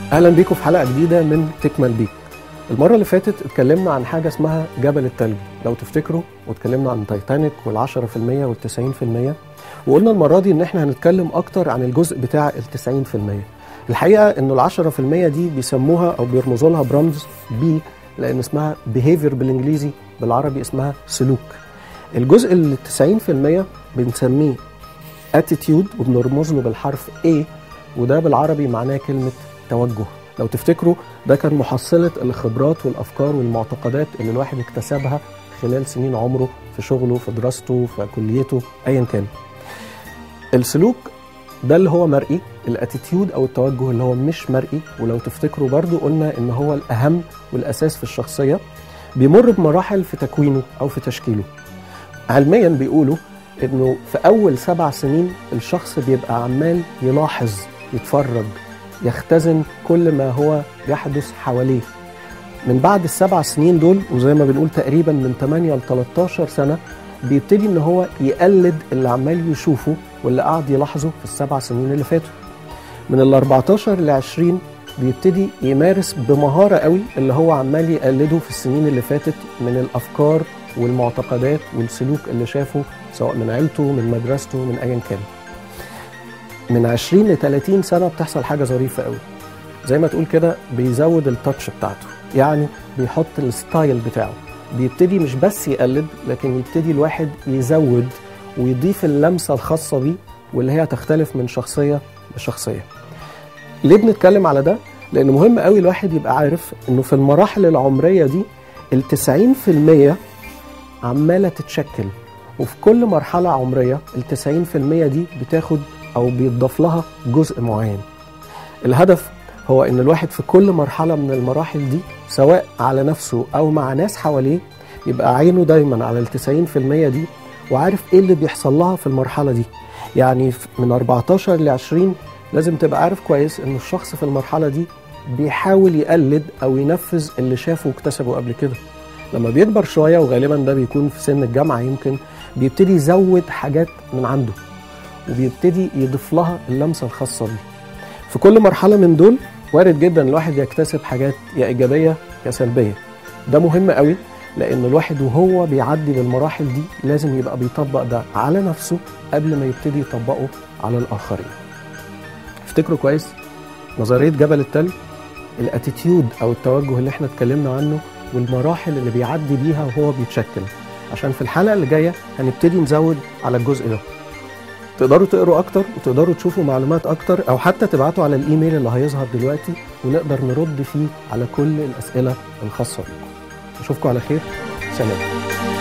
اهلا بيكم في حلقه جديده من تكمل بيك المره اللي فاتت اتكلمنا عن حاجه اسمها جبل التلج لو تفتكروا واتكلمنا عن تايتانيك وال10% وال90% وقلنا المره دي ان احنا هنتكلم اكتر عن الجزء بتاع ال90% الحقيقه انه ال10% دي بيسموها او بيرمزوا لها برمز بي لان اسمها behavior بالانجليزي بالعربي اسمها سلوك الجزء ال 90% بنسميه attitude وبنرمز له بالحرف A وده بالعربي معناه كلمة توجه لو تفتكروا ده كان محصلة الخبرات والأفكار والمعتقدات اللي الواحد اكتسبها خلال سنين عمره في شغله في دراسته في كليته أيا كان السلوك ده اللي هو مرئي الاتيتيود او التوجه اللي هو مش مرئي ولو تفتكروا برضو قلنا ان هو الاهم والاساس في الشخصيه بيمر بمراحل في تكوينه او في تشكيله علميا بيقولوا انه في اول سبع سنين الشخص بيبقى عمال يلاحظ يتفرج يختزن كل ما هو يحدث حواليه من بعد السبع سنين دول وزي ما بنقول تقريبا من 8 ل 13 سنه بيبتدي ان هو يقلد اللي عمال يشوفه واللي قعد يلاحظه في السبع سنين اللي فاتوا من ال 14 ل 20 بيبتدي يمارس بمهاره قوي اللي هو عمال يقلده في السنين اللي فاتت من الافكار والمعتقدات والسلوك اللي شافه سواء من عيلته من مدرسته من ايا كان من 20 ل 30 سنه بتحصل حاجه ظريفه قوي زي ما تقول كده بيزود التاتش بتاعته يعني بيحط الستايل بتاعه بيبتدي مش بس يقلد لكن يبتدي الواحد يزود ويضيف اللمسه الخاصه بيه واللي هي تختلف من شخصيه لشخصيه ليه بنتكلم على ده لان مهم قوي الواحد يبقى عارف انه في المراحل العمريه دي ال 90% عماله تتشكل وفي كل مرحله عمريه ال 90% دي بتاخد او بيتضاف لها جزء معين الهدف هو ان الواحد في كل مرحله من المراحل دي سواء على نفسه او مع ناس حواليه يبقى عينه دايما على ال 90% دي وعارف ايه اللي بيحصل لها في المرحله دي يعني من 14 ل 20 لازم تبقى عارف كويس ان الشخص في المرحله دي بيحاول يقلد او ينفذ اللي شافه واكتسبه قبل كده لما بيكبر شويه وغالبا ده بيكون في سن الجامعه يمكن بيبتدي يزود حاجات من عنده وبيبتدي يضيف لها اللمسه الخاصه بيه في كل مرحله من دول وارد جدا الواحد يكتسب حاجات يا ايجابيه يا سلبيه ده مهم قوي لان الواحد وهو بيعدي بالمراحل دي لازم يبقى بيطبق ده على نفسه قبل ما يبتدي يطبقه على الاخرين افتكروا كويس نظريه جبل التلج الاتيتيود او التوجه اللي احنا اتكلمنا عنه والمراحل اللي بيعدي بيها وهو بيتشكل عشان في الحلقه اللي جايه هنبتدي نزود على الجزء ده تقدروا تقروا اكتر وتقدروا تشوفوا معلومات اكتر او حتى تبعتوا على الايميل اللي هيظهر دلوقتي ونقدر نرد فيه على كل الاسئله الخاصه بيكم اشوفكم على خير سلام